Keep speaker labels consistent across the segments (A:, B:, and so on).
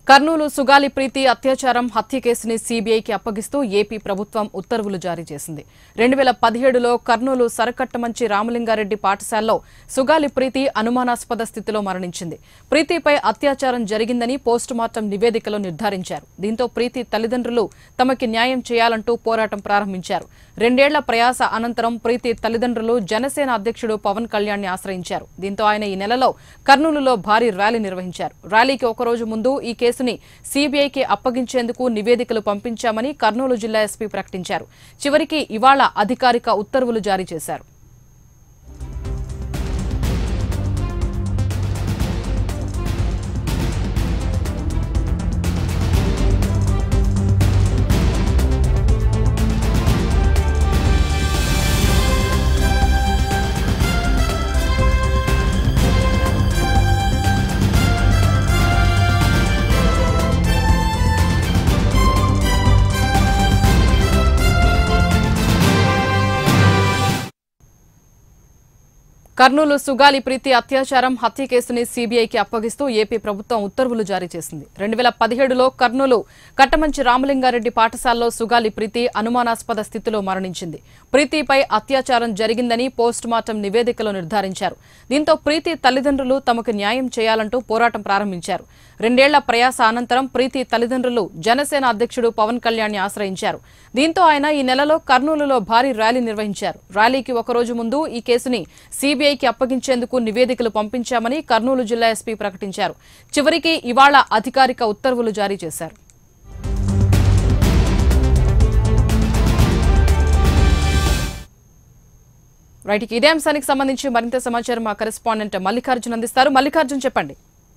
A: కర్నూలు సుగాలి ప్రీతి అత్యాచారం హత్య కేసుని సీబీఐకి అప్పగిస్తూ ఏపీ ప్రభుత్వం ఉత్తర్వులు జారీ చేసింది రెండు వేల పదిహేడులో కర్నూలు సరకట్టమంచి రామలింగారెడ్డి పాఠశాలలో సుగాలి ప్రీతి అనుమానాస్పద స్థితిలో మరణించింది ప్రీతిపై అత్యాచారం జరిగిందని పోస్టుమార్టం నివేదికలో నిర్ధారించారు దీంతో ప్రీతి తల్లిదండ్రులు తమకి న్యాయం చేయాలంటూ పోరాటం ప్రారంభించారు రెండేళ్ల ప్రయాస అనంతరం ప్రీతి తల్లిదండ్రులు జనసేన అధ్యక్షుడు పవన్ కళ్యాణ్ ని ఆశ్రయించారు దీంతో ఆయన ఈ నెలలో కర్నూలులో భారీ ర్యాలీ నిర్వహించారు ర్యాలీకి ఒకరోజు ముందు ఈ కేసుని సీబీఐకి అప్పగించేందుకు నివేదికలు పంపించామని కర్నూలు జిల్లా ఎస్పీ ప్రకటించారు చివరికి ఇవాళ అధికారిక ఉత్తర్వులు జారీ చేశారు కర్నూలు సుగాలి ప్రీతి అత్యాచారం హత్య కేసుని సీబీఐకి అప్పగిస్తూ ఏపీ ప్రభుత్వం ఉత్తర్వులు జారీ చేసింది రెండు వేల పదిహేడులో కర్నూలు కట్టమంచి రామలింగారెడ్డి పాఠశాలలో సుగాలి ప్రీతి అనుమానాస్పద స్థితిలో మరణించింది ప్రీతిపై అత్యాచారం జరిగిందని పోస్టుమార్టం నివేదికలో నిర్ధారించారు దీంతో ప్రీతి తల్లిదండ్రులు తమకు న్యాయం చేయాలంటూ పోరాటం ప్రారంభించారు రెండేళ్ల ప్రయాస అనంతరం ప్రీతి తల్లిదండ్రులు జనసేన అధ్యక్షుడు పవన్ కళ్యాణ్ ని ఆశ్రయించారు దీంతో ఆయన ఈ నెలలో కర్నూలులో భారీ ర్యాలీ నిర్వహించారు ర్యాలీకి ఒకరోజు ముందు ఈ కేసుని సీబీఐకి అప్పగించేందుకు నివేదికలు పంపించామని కర్నూలు జిల్లా ఎస్పీ ప్రకటించారు చివరికి ఇవాళ అధికారిక ఉత్తర్వులు జారీ చేశారు రైట్ ఇక ఇదే అంశానికి సంబంధించి మరింత సమాచారం మా కరెస్పాండెంట్ మల్లికార్జున్ అందిస్తారు మల్లికార్జున్ చెప్పండి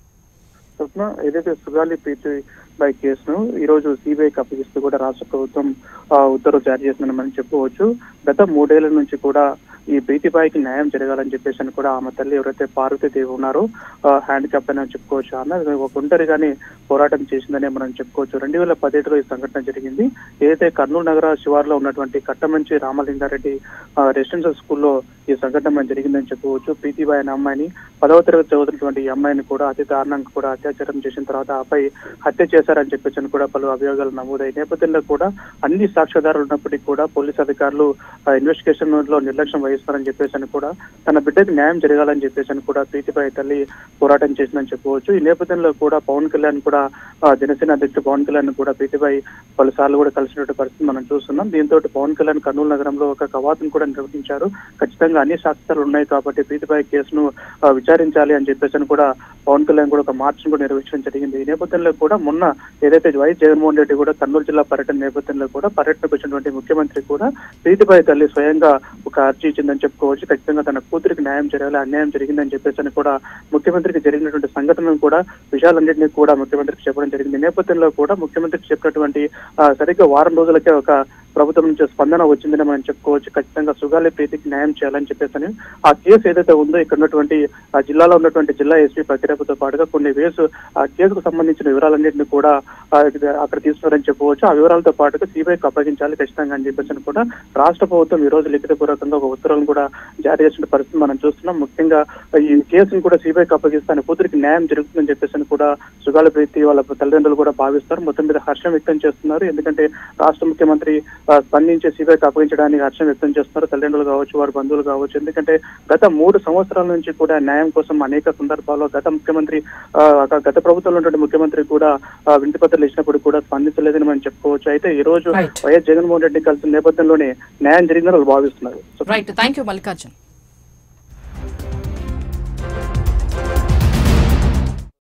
B: స్వప్న ఏదైతే సుగాలి ప్రీతి బై కేసును ఈ రోజు సిబిఐకి అప్పగిస్తూ కూడా రాష్ట్ర ప్రభుత్వం ఆ, ఉత్తర్వులు జారీ చేసిందని మనం చెప్పుకోవచ్చు గత మూడేళ్ల నుంచి కూడా ఈ ప్రీతిబాయికి న్యాయం జరగాలని చెప్పేసి అని కూడా ఆమె తల్లి ఎవరైతే పార్వతీదేవి ఉన్నారో హ్యాండిక్యాప్ అని చెప్పుకోవచ్చు ఆమె ఒక ఒంటరిగానే పోరాటం చేసిందని మనం చెప్పుకోవచ్చు రెండు వేల పదిహేడులో ఈ సంఘటన జరిగింది ఏదైతే కర్నూలు నగర శివారులో ఉన్నటువంటి కట్టమంచి రామలింగారెడ్డి ఆ, రెసిడెన్షియల్ స్కూల్లో ఈ సంఘటన మనకు జరిగిందని చెప్పుకోవచ్చు ప్రీతిబాయి అనే అమ్మాయిని పదవ తరగతి చదువుతున్నటువంటి ఈ అమ్మాయిని కూడా అతి దారుణంగా కూడా అత్యాచారం చేసిన తర్వాత ఆపై హత్య చేశారని చెప్పేసి అని కూడా పలు అభియోగాలు నమోదై నేపథ్యంలో కూడా అన్ని సాక్ష్యాధారాలు ఉన్నప్పటికీ కూడా పోలీసు అధికారులు ఇన్వెస్టిగేషన్ లో నిర్లక్ష్యం వహిస్తారని చెప్పేసి అని కూడా తన బిడ్డకి న్యాయం జరగాలని చెప్పేసి అని కూడా ప్రీతిబాయి తల్లి పోరాటం చేసిందని చెప్పుకోవచ్చు ఈ నేపథ్యంలో కూడా పవన్ కళ్యాణ్ కూడా ఆ, జనసేన అధ్యక్షుడు పవన్ కళ్యాణ్ కూడా ప్రీతిబాయి పలుసార్లు కూడా కలిసినటువంటి పరిస్థితి మనం చూస్తున్నాం దీంతో పవన్ కళ్యాణ్ కర్నూలు నగరంలో ఒక కవాతును కూడా నిర్వహించారు ఖచ్చితంగా అన్ని సాక్ష్యాలు ఉన్నాయి కాబట్టి ప్రీతిబాయి కేసును ఆ, విచారించాలి అని చెప్పేసి అని కూడా పవన్ కళ్యాణ్ కూడా ఒక మార్చిని కూడా నిర్వహించడం జరిగింది ఈ నేపథ్యంలో కూడా మొన్న ఏదైతే వైఎస్ జగన్మోహన్ రెడ్డి కూడా కర్నూలు జిల్లా పర్యటన నేపథ్యంలో కూడా పర్యటనకు వచ్చినటువంటి ముఖ్యమంత్రి కూడా ప్రీతిబాయి తల్లి స్వయంగా ఒక అర్జీ ఇచ్చిందని చెప్పుకోవచ్చు ఖచ్చితంగా తన కూతురికి న్యాయం జరగాలి అన్యాయం జరిగిందని చెప్పేసి అని కూడా ముఖ్యమంత్రికి జరిగినటువంటి సంఘటనను కూడా విషయాలన్నింటినీ కూడా ముఖ్యమంత్రికి చెప్పడం జరిగింది ఈ నేపథ్యంలో కూడా ముఖ్యమంత్రికి చెప్పినటువంటి ఆ, సరిగ్గా వారం రోజులకే ఒక ప్రభుత్వం నుంచి స్పందన వచ్చిందని మనం చెప్పుకోవచ్చు ఖచ్చితంగా సుగాలి ప్రీతికి న్యాయం చేయాలని చెప్పేసి ఆ కేసు ఏదైతే ఉందో ఇక్కడ ఉన్నటువంటి ఆ జిల్లాలో ఉన్నటువంటి జిల్లా ఎస్పీ ప్రతిరేపతో పాటుగా కొన్ని వేసు ఆ కేసుకు సంబంధించిన వివరాలన్నింటినీ కూడా ఆ, ఇది అక్కడ తీసుకున్నారని చెప్పవచ్చు ఆ వివరాలతో పాటుగా సిబిఐకి అప్పగించాలి ఖచ్చితంగా అని చెప్పేసి అని కూడా రాష్ట్ర ప్రభుత్వం ఈ రోజు లిఖితపూర్వకంగా ఒక ఉత్తర్వులను కూడా జారీ చేసిన పరిస్థితి మనం చూస్తున్నాం ముఖ్యంగా ఈ కేసును కూడా సిబిఐకి అప్పగిస్తే ఆయన కూతురికి న్యాయం జరుగుతుందని చెప్పేసి అని కూడా సుగాల ప్రీతి వాళ్ళ తల్లిదండ్రులు కూడా భావిస్తారు మొత్తం మీద హర్షం వ్యక్తం చేస్తున్నారు ఎందుకంటే రాష్ట్ర ముఖ్యమంత్రి ఆ, స్పందించి సిబిఐకి అప్పగించడానికి హర్షం వ్యక్తం చేస్తున్నారు తల్లిదండ్రులు కావచ్చు వారి బంధువులు కావచ్చు ఎందుకంటే గత మూడు సంవత్సరాల నుంచి కూడా న్యాయం కోసం అనేక సందర్భాల్లో గత ముఖ్యమంత్రి ఆ, గత ప్రభుత్వంలో ఉన్నటువంటి ముఖ్యమంత్రి కూడా ఆ, వినతి పత్రాలు ఇచ్చినప్పుడు కూడా స్పందించలేదని మనం చెప్పుకోవచ్చు అయితే ఈ రోజు
A: Right.
B: వైఎస్ జగన్మోహన్ రెడ్డి కలిసిన నేపథ్యంలోనే న్యాయం జరిగిందని వాళ్ళు భావిస్తున్నారు
A: రైట్ థ్యాంక్ యూ మల్లికార్జున్